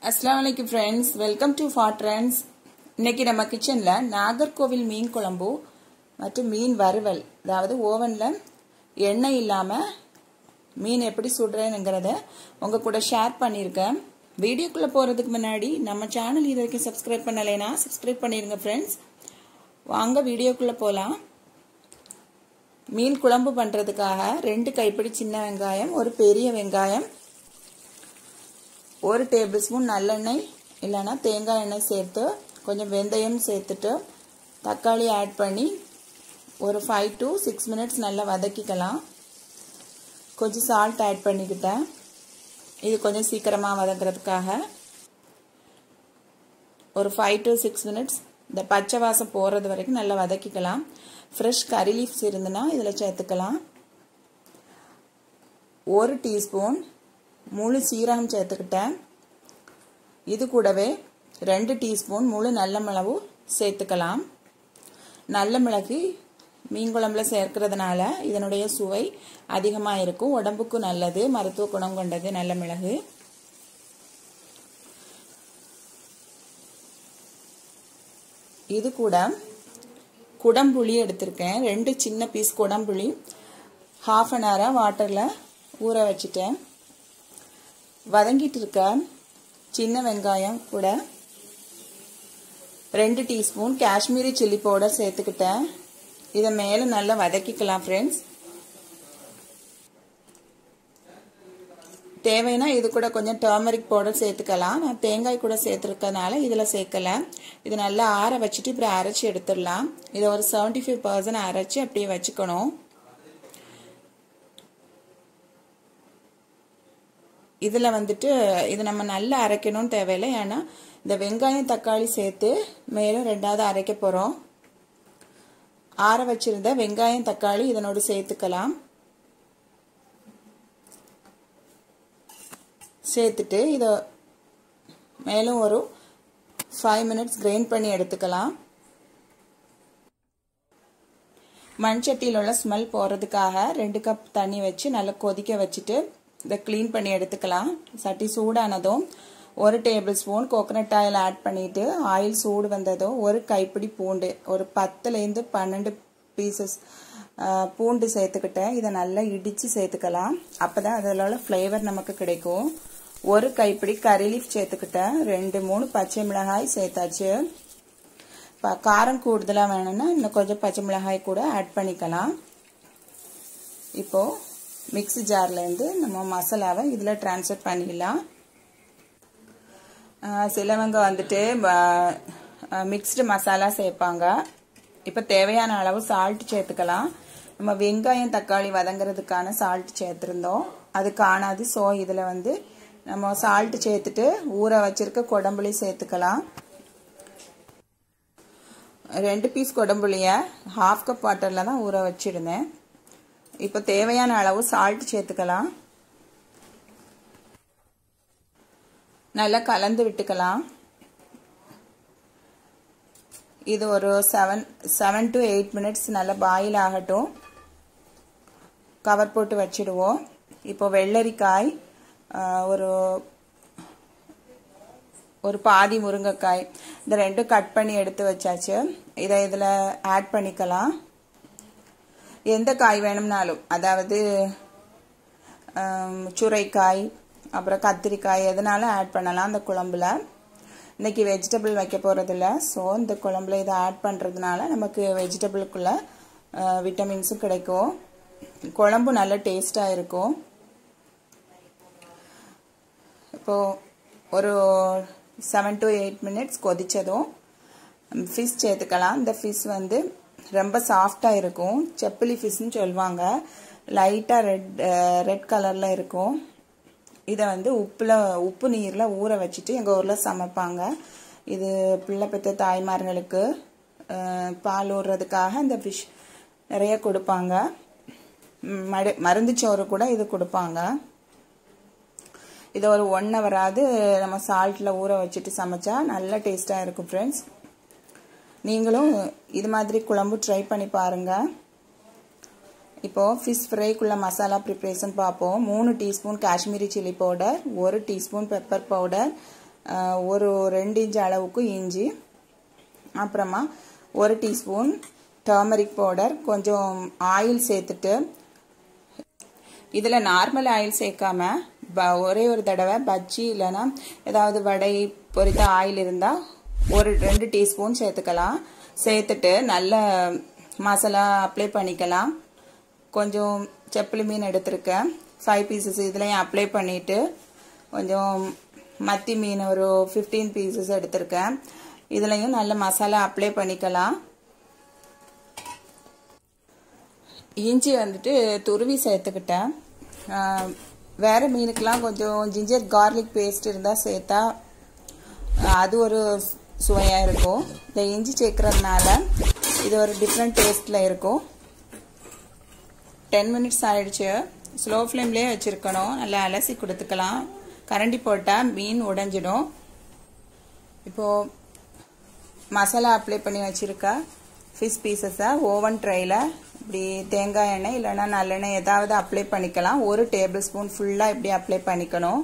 அஸ்லாம் வலைக்கும் friends welcome to for trends இன்னைக்கு நம்ம கிச்சனில் நாகர்கோவில் மீன் குழம்பு மற்றும் மீன் வறுவல் அதாவது ஓவனில் எண்ணெய் இல்லாமல் மீன் எப்படி சுடுறேனுங்கிறத உங்கள் கூட ஷேர் பண்ணியிருக்கேன் வீடியோக்குள்ளே போகிறதுக்கு முன்னாடி நம்ம சேனல் இது வரைக்கும் சப்ஸ்கிரைப் பண்ணலைன்னா சப்ஸ்கிரைப் பண்ணிடுங்க ஃப்ரெண்ட்ஸ் வாங்க வீடியோக்குள்ளே போகலாம் மீன் குழம்பு பண்ணுறதுக்காக ரெண்டு கைப்பிடி சின்ன வெங்காயம் ஒரு பெரிய வெங்காயம் ஒரு டேபிள் ஸ்பூன் நல்லெண்ணெய் இல்லைன்னா தேங்காய் எண்ணெய் சேர்த்து கொஞ்சம் வெந்தயம் சேர்த்துட்டு தக்காளி ஆட் பண்ணி ஒரு ஃபைவ் டு சிக்ஸ் மினிட்ஸ் நல்லா வதக்கிக்கலாம் கொஞ்சம் சால்ட் ஆட் பண்ணிக்கிட்டேன் இது கொஞ்சம் சீக்கிரமாக வதங்குறதுக்காக ஒரு ஃபைவ் டு சிக்ஸ் மினிட்ஸ் இந்த பச்சை வாசம் போகிறது வரைக்கும் நல்லா வதக்கிக்கலாம் ஃப்ரெஷ் கறி லீஃப்ஸ் இருந்துன்னா இதில் சேர்த்துக்கலாம் ஒரு டீஸ்பூன் முழு சீரகம் சேர்த்துக்கிட்டேன் இது கூடவே ரெண்டு டீஸ்பூன் முழு நல்ல மிளகு சேர்த்துக்கலாம் நல்ல மிளகு மீன் குழம்புல சேர்க்கறதுனால இதனுடைய சுவை அதிகமாக இருக்கும் உடம்புக்கும் நல்லது மருத்துவ குணம் கொண்டது நல்ல மிளகு இது கூட குடம்புளி எடுத்திருக்கேன் ரெண்டு சின்ன பீஸ் குடம்புளி ஹாஃப் அன் ஹவராக வாட்டரில் ஊற வச்சுட்டேன் வதங்கிட்டு இருக்க சின்ன வெங்காயம் கூட ரெண்டு டீஸ்பூன் காஷ்மீரி சில்லி பவுடர் சேர்த்துக்கிட்டேன் இதை மேலே நல்லா வதக்கிக்கலாம் ஃப்ரெண்ட்ஸ் தேவைன்னா இது கூட கொஞ்சம் டர்மரிக் பவுடர் சேர்த்துக்கலாம் நான் தேங்காய் கூட சேர்த்துருக்கனால இதில் சேர்க்கல இது நல்லா ஆற வச்சுட்டு இப்படி அரைச்சி எடுத்துடலாம் இதை ஒரு செவன்டி ஃபைவ் பர்சன்ட் அரைச்சி அப்படியே வச்சுக்கணும் இதில் வந்துட்டு இது நம்ம நல்லா அரைக்கணும்னு தேவையில்லை ஏன்னா இந்த வெங்காயம் தக்காளி சேர்த்து மேலும் ரெண்டாவது அரைக்க போகிறோம் ஆற வச்சிருந்த வெங்காயம் தக்காளி இதனோடு சேர்த்துக்கலாம் சேர்த்துட்டு இதை மேலும் ஒரு ஃபைவ் மினிட்ஸ் கிரைண்ட் பண்ணி எடுத்துக்கலாம் மண் சட்டியில் உள்ள ஸ்மெல் போகிறதுக்காக ரெண்டு கப் தண்ணி வச்சு நல்லா கொதிக்க வச்சுட்டு இதை க்ளீன் பண்ணி எடுத்துக்கலாம் சட்டி சூடானதும் ஒரு table spoon coconut oil add பண்ணிவிட்டு ஆயில் சூடு வந்ததும் ஒரு கைப்பிடி பூண்டு ஒரு பத்துலேருந்து பன்னெண்டு பீசஸ் பூண்டு சேர்த்துக்கிட்டேன் இதை நல்லா இடித்து சேர்த்துக்கலாம் அப்போ தான் அதில் உள்ள ஃப்ளேவர் நமக்கு கிடைக்கும் ஒரு கைப்பிடி கறி லீஃப் சேர்த்துக்கிட்டேன் ரெண்டு மூணு பச்சை மிளகாய் சேர்த்தாச்சு இப்போ காரம் கூடுதலாக வேணும்னா இன்னும் கொஞ்சம் பச்சை மிளகாய் கூட ஆட் பண்ணிக்கலாம் இப்போது மிக்ஸி ஜார்லேருந்து நம்ம மசாலாவை இதில் ட்ரான்ஸ்ஃபர் பண்ணிடலாம் சிலவங்க வந்துட்டு மிக்ஸ்டு மசாலா சேர்ப்பாங்க இப்போ தேவையான அளவு சால்ட் சேர்த்துக்கலாம் நம்ம வெங்காயம் தக்காளி வதங்குறதுக்கான சால்ட் சேர்த்துருந்தோம் அது காணாது ஸோ இதில் வந்து நம்ம சால்ட் சேர்த்துட்டு ஊற வச்சிருக்க கொடம்புளி சேர்த்துக்கலாம் ரெண்டு பீஸ் கொடம்புளியை ஹாஃப் கப் வாட்டரில் தான் ஊற வச்சுருந்தேன் இப்போ தேவையான அளவு சால்ட் சேர்த்துக்கலாம் நல்லா கலந்து விட்டுக்கலாம் இது ஒரு seven seven to eight minutes நல்லா பாயில் ஆகட்டும் கவர் போட்டு வச்சிடுவோம் இப்போ வெள்ளரிக்காய் ஒரு ஒரு பாதி முருங்கைக்காய் இந்த ரெண்டும் கட் பண்ணி எடுத்து வச்சாச்சு இதை இதில் ஆட் பண்ணிக்கலாம் எந்த காய் வேணும்னாலும் அதாவது சுரைக்காய் அப்புறம் கத்திரிக்காய் எதனாலும் ஆட் பண்ணலாம் அந்த குழம்புல இன்றைக்கி வெஜிடபிள் வைக்க போகிறதில்ல ஸோ இந்த குழம்புல இதை ஆட் பண்ணுறதுனால நமக்கு வெஜிடபிளுக்குள்ள விட்டமின்ஸும் கிடைக்கும் குழம்பு நல்ல டேஸ்ட்டாக இருக்கும் இப்போது ஒரு செவன் டு எயிட் மினிட்ஸ் கொதித்ததும் ஃபிஷ் சேர்த்துக்கலாம் இந்த ஃபிஷ் வந்து ரொம்ப சாஃப்டாக இருக்கும் செப்பிலி ஃபிஷ்னு சொல்லுவாங்க லைட்டாக ரெட் ரெட் கலரில் இருக்கும் இதை வந்து உப்பில் உப்பு நீரில் ஊற வச்சுட்டு எங்கள் ஊரில் சமைப்பாங்க இது பிள்ளை பெற்ற தாய்மார்களுக்கு பால் ஊறுறதுக்காக இந்த ஃபிஷ் நிறைய கொடுப்பாங்க மடு மருந்து சோறு கூட இது கொடுப்பாங்க இதை ஒரு ஒன் ஹவராது நம்ம சால்ட்டில் ஊற வச்சுட்டு சமைச்சா நல்ல டேஸ்ட்டாக இருக்கும் ஃப்ரெண்ட்ஸ் நீங்களும் இது மாதிரி குழம்பு ட்ரை பண்ணி பாருங்கள் இப்போது ஃபிஷ் ஃப்ரைக்குள்ள மசாலா ப்ரிப்ரேஷன் பார்ப்போம் மூணு டீஸ்பூன் காஷ்மீரி சில்லி பவுடர் ஒரு டீஸ்பூன் பெப்பர் பவுடர் ஒரு ரெண்டு இன்ச் அளவுக்கு இஞ்சி அப்புறமா ஒரு டீஸ்பூன் டர்மரிக் பவுடர் கொஞ்சம் ஆயில் சேர்த்துட்டு இதில் நார்மல் ஆயில் சேர்க்காம ஒரே ஒரு தடவை பஜ்ஜி இல்லைன்னா ஏதாவது வடை பொரித்த ஆயில் இருந்தால் ஒரு ரெண்டு டீஸ்பூன் சேர்த்துக்கலாம் சேர்த்துட்டு நல்ல மசாலா அப்ளை பண்ணிக்கலாம் கொஞ்சம் செப்பலி மீன் எடுத்திருக்கேன் ஃபைவ் பீசஸ் இதுலேயும் அப்ளை பண்ணிவிட்டு கொஞ்சம் மத்தி மீன் ஒரு ஃபிஃப்டீன் பீசஸ் எடுத்திருக்கேன் இதுலேயும் நல்ல மசாலா அப்ளை பண்ணிக்கலாம் இஞ்சி வந்துட்டு துருவி சேர்த்துக்கிட்டேன் வேறு மீனுக்கெலாம் கொஞ்சம் ஜிஞ்சர் கார்லிக் பேஸ்ட் இருந்தால் சேர்த்தா அது ஒரு சுவையாக இருக்கும் இந்த இஞ்சி சேர்க்குறதுனால இது ஒரு டிஃப்ரெண்ட் டேஸ்ட்டில் இருக்கும் டென் மினிட்ஸ் ஆயிடுச்சு ஸ்லோ ஃப்ளேம்லேயே வச்சுருக்கணும் நல்லா அலசி கொடுத்துக்கலாம் கரண்டி போட்டால் மீன் உடைஞ்சிடும் இப்போது மசாலா அப்ளை பண்ணி வச்சுருக்கா ஃபிஷ் பீசஸை ஓவன் ட்ரையில் இப்படி தேங்காய் எண்ணெய் இல்லைன்னா நல்லெண்ணெய் ஏதாவது அப்ளை பண்ணிக்கலாம் ஒரு டேபிள் ஸ்பூன் ஃபுல்லாக இப்படி அப்ளை பண்ணிக்கணும்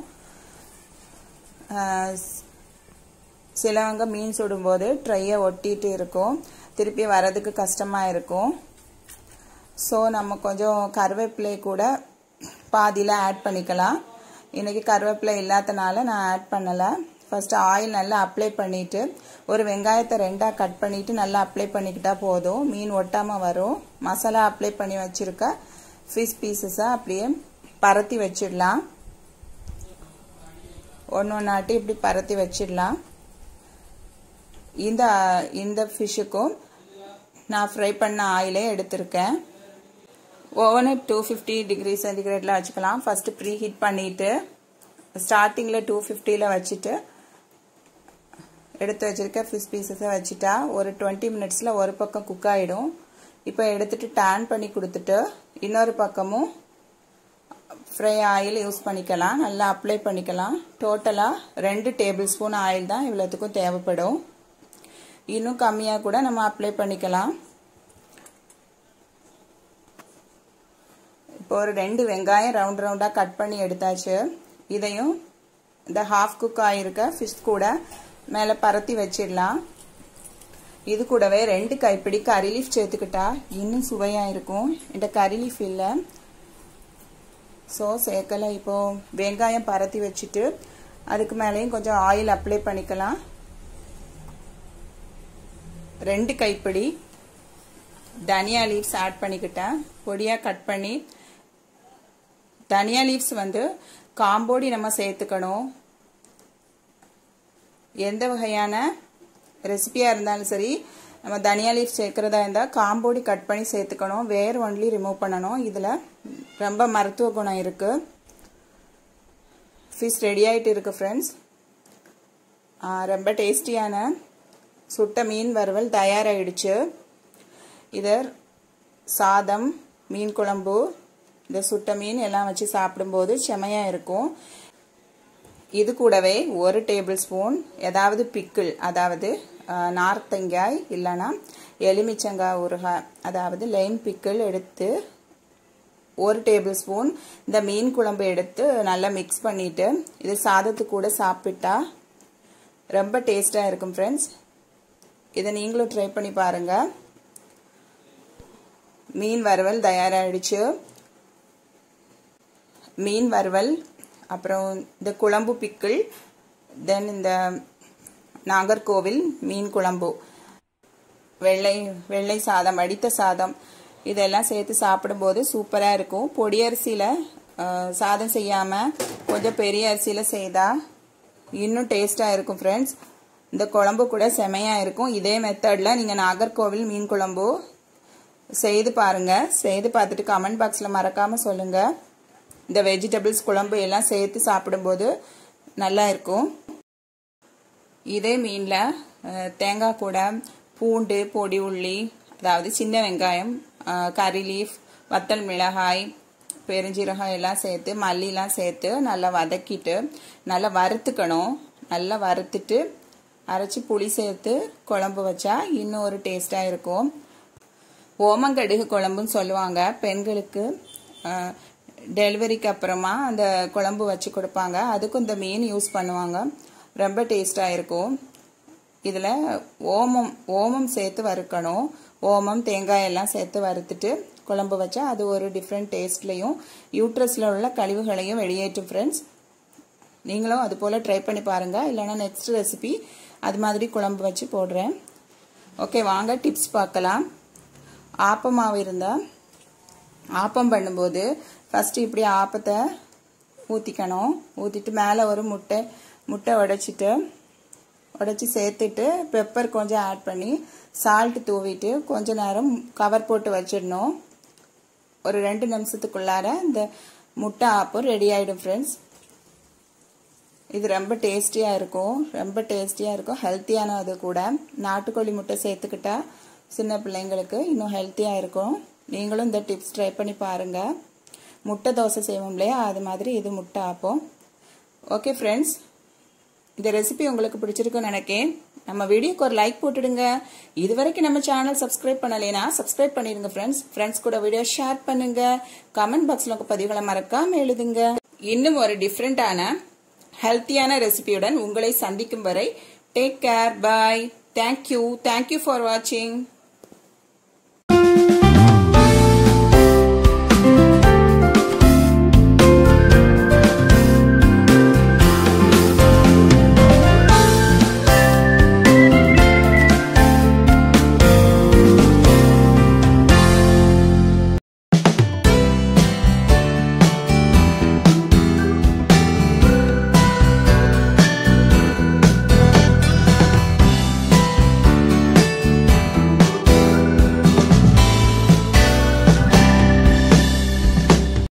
சிலவங்க மீன் சுடும்போது ட்ரையை ஒட்டிட்டு இருக்கும் திருப்பி வரதுக்கு கஷ்டமாக இருக்கும் ஸோ நம்ம கொஞ்சம் கருவேப்பிலை கூட பாதியில் ஆட் பண்ணிக்கலாம் இன்றைக்கி கருவேப்பிலை இல்லாதனால நான் ஆட் பண்ணலை ஃபஸ்ட்டு ஆயில் நல்லா அப்ளை பண்ணிவிட்டு ஒரு வெங்காயத்தை ரெண்டாக கட் பண்ணிவிட்டு நல்லா அப்ளை பண்ணிக்கிட்டா போதும் மீன் ஒட்டாமல் வரும் மசாலா அப்ளை பண்ணி வச்சுருக்க ஃபிஷ் பீசஸை அப்படியே பரத்தி வச்சிடலாம் ஒன்று ஒன்றாட்டி இப்படி பரத்தி வச்சிடலாம் இந்த இந்த ஃபிஷ்ஷுக்கும் நான் ஃப்ரை பண்ண ஆயிலே எடுத்திருக்கேன் ஓவனை டூ ஃபிஃப்டி டிகிரி சென்டிகிரேடில் வச்சுக்கலாம் ஃபஸ்ட்டு ப்ரீ ஹீட் பண்ணிவிட்டு ஸ்டார்டிங்கில் டூ ஃபிஃப்டியில் வச்சுட்டு எடுத்து வச்சுருக்க ஃபிஷ் பீசஸை வச்சுட்டா ஒரு டுவெண்ட்டி மினிட்ஸில் ஒரு பக்கம் குக் ஆகிடும் இப்போ எடுத்துட்டு டேன் பண்ணி கொடுத்துட்டு இன்னொரு பக்கமும் ஃப்ரை ஆயில் யூஸ் பண்ணிக்கலாம் நல்லா அப்ளை பண்ணிக்கலாம் டோட்டலாக ரெண்டு டேபிள் ஸ்பூன் ஆயில் தான் இவ்வளோத்துக்கும் தேவைப்படும் இன்னும் கம்மியாக கூட நம்ம அப்ளை பண்ணிக்கலாம் இப்போ ஒரு ரெண்டு வெங்காயம் ரவுண்ட் ரவுண்டாக கட் பண்ணி எடுத்தாச்சு இதையும் இந்த ஹாஃப் குக் ஆகிருக்க ஃபிஷ் கூட மேலே பரத்தி வச்சிடலாம் இது கூடவே ரெண்டு கைப்பிடி கறி லீஃப் சேர்த்துக்கிட்டா இன்னும் சுவையாக இருக்கும் இந்த கறி லீஃப் இல்லை ஸோ சேர்க்கலை இப்போது வெங்காயம் பரத்தி வச்சுட்டு அதுக்கு மேலேயும் கொஞ்சம் ஆயில் அப்ளை பண்ணிக்கலாம் ரெண்டு கைப்பிடி தனியா லீவ்ஸ் ஆட் பண்ணிக்கிட்டேன் பொடியாக கட் பண்ணி தனியா லீவ்ஸ் வந்து காம்போடி நம்ம சேர்த்துக்கணும் எந்த வகையான ரெசிபியாக இருந்தாலும் சரி நம்ம தனியா லீஃப் சேர்க்குறதா இருந்தால் காம்போடி கட் பண்ணி சேர்த்துக்கணும் வேர் ஒன்லி ரிமூவ் பண்ணணும் இதில் ரொம்ப மருத்துவ குணம் இருக்குது ஃபிஷ் ரெடி ஆகிட்டு இருக்குது ஃப்ரெண்ட்ஸ் ரொம்ப டேஸ்டியான சுட்ட மீன் வறுவல் தயாராகிடுச்சு இதை சாதம் மீன் குழம்பு இந்த சுட்ட மீன் எல்லாம் வச்சு சாப்பிடும்போது செமையாக இருக்கும் இது கூடவே ஒரு டேபிள் ஸ்பூன் ஏதாவது பிக்கிள் அதாவது நார்த்தங்காய் இல்லைன்னா எலுமிச்சங்காய் ஊறுகாய் அதாவது லைன் பிக்கிள் எடுத்து ஒரு டேபிள் ஸ்பூன் இந்த மீன் குழம்பு எடுத்து நல்லா மிக்ஸ் பண்ணிவிட்டு இது சாதத்து கூட சாப்பிட்டா ரொம்ப டேஸ்ட்டாக இருக்கும் ஃப்ரெண்ட்ஸ் இதை நீங்களும் ட்ரை பண்ணி பாருங்கள் மீன் வறுவல் தயாராகிடுச்சு மீன் வறுவல் அப்புறம் இந்த குழம்பு பிக்கிள் தென் இந்த நாகர்கோவில் மீன் குழம்பு வெள்ளை வெள்ளை சாதம் அடித்த சாதம் இதெல்லாம் சேர்த்து சாப்பிடும்போது சூப்பராக இருக்கும் பொடி அரிசியில் சாதம் செய்யாமல் கொஞ்சம் பெரிய அரிசியில் செய்தால் இன்னும் டேஸ்ட்டாக இருக்கும் ஃப்ரெண்ட்ஸ் இந்த குழம்பு கூட செமையாக இருக்கும் இதே மெத்தடில் நீங்கள் நாகர்கோவில் மீன் குழம்பு செய்து பாருங்கள் செய்து பார்த்துட்டு கமெண்ட் பாக்ஸில் மறக்காமல் சொல்லுங்கள் இந்த வெஜிடபிள்ஸ் குழம்பு எல்லாம் சேர்த்து சாப்பிடும்போது நல்லா இருக்கும் இதே மீனில் தேங்காய் கூட பூண்டு பொடி உள்ளி அதாவது சின்ன வெங்காயம் கறி லீஃப் வத்தல் மிளகாய் பெருஞ்சீரகம் எல்லாம் சேர்த்து மல்லிலாம் சேர்த்து நல்லா வதக்கிட்டு நல்லா வறுத்துக்கணும் நல்லா வறுத்துட்டு அரைச்சி புளி சேர்த்து குழம்பு வச்சா இன்னும் ஒரு டேஸ்ட்டாக இருக்கும் ஓமங்கடுகு குழம்புன்னு சொல்லுவாங்க பெண்களுக்கு டெலிவரிக்கு அப்புறமா அந்த குழம்பு வச்சு கொடுப்பாங்க அதுக்கும் இந்த மீன் யூஸ் பண்ணுவாங்க ரொம்ப டேஸ்டாக இருக்கும் இதில் ஓமம் ஓமம் சேர்த்து வறுக்கணும் ஓமம் தேங்காய் எல்லாம் சேர்த்து வறுத்துட்டு குழம்பு வச்சா அது ஒரு டிஃப்ரெண்ட் டேஸ்ட்லையும் யூட்ரஸில் உள்ள கழிவுகளையும் வெளியேற்றும் ஃப்ரெண்ட்ஸ் நீங்களும் அது போல் ட்ரை பண்ணி பாருங்கள் இல்லைனா நெக்ஸ்ட் ரெசிபி அது மாதிரி குழம்பு வச்சு போடுறேன் ஓகே வாங்க டிப்ஸ் பார்க்கலாம் ஆப்பமாவு இருந்தால் ஆப்பம் பண்ணும்போது ஃபஸ்ட்டு இப்படி ஆப்பத்தை ஊற்றிக்கணும் ஊற்றிட்டு மேலே ஒரு முட்டை முட்டை உடைச்சிட்டு உடச்சி சேர்த்துட்டு பெப்பர் கொஞ்சம் ஆட் பண்ணி சால்ட் தூவிட்டு கொஞ்ச நேரம் கவர் போட்டு வச்சிடணும் ஒரு ரெண்டு நிமிஷத்துக்குள்ளார இந்த முட்டை ஆப்பம் ரெடி ஆகிடும் ஃப்ரெண்ட்ஸ் இது ரொம்ப டேஸ்டியாக இருக்கும் ரொம்ப டேஸ்டியாக இருக்கும் ஹெல்த்தியான அது கூட நாட்டுக்கோழி முட்டை சேர்த்துக்கிட்டா சின்ன பிள்ளைங்களுக்கு இன்னும் ஹெல்த்தியாக இருக்கும் நீங்களும் இந்த டிப்ஸ் ட்ரை பண்ணி பாருங்கள் முட்டை தோசை செய்வோம் இல்லையா அது மாதிரி இது முட்டை ஆப்போம் ஓகே ஃப்ரெண்ட்ஸ் இந்த ரெசிபி உங்களுக்கு பிடிச்சிருக்குன்னு நினைக்கேன் நம்ம வீடியோக்கு ஒரு லைக் போட்டுடுங்க இது வரைக்கும் நம்ம சேனல் சப்ஸ்கிரைப் பண்ணலைனா சப்ஸ்கிரைப் பண்ணிடுங்க ஃப்ரெண்ட்ஸ் ஃப்ரெண்ட்ஸ் கூட வீடியோ ஷேர் பண்ணுங்க கமெண்ட் பாக்ஸில் உங்கள் பதிவுகளை மறக்காம எழுதுங்க இன்னும் ஒரு டிஃப்ரெண்டான ஹெல்த்தியான ரெசிபியுடன் உங்களை சந்திக்கும் வரை take care bye thank you thank you for வாட்சிங்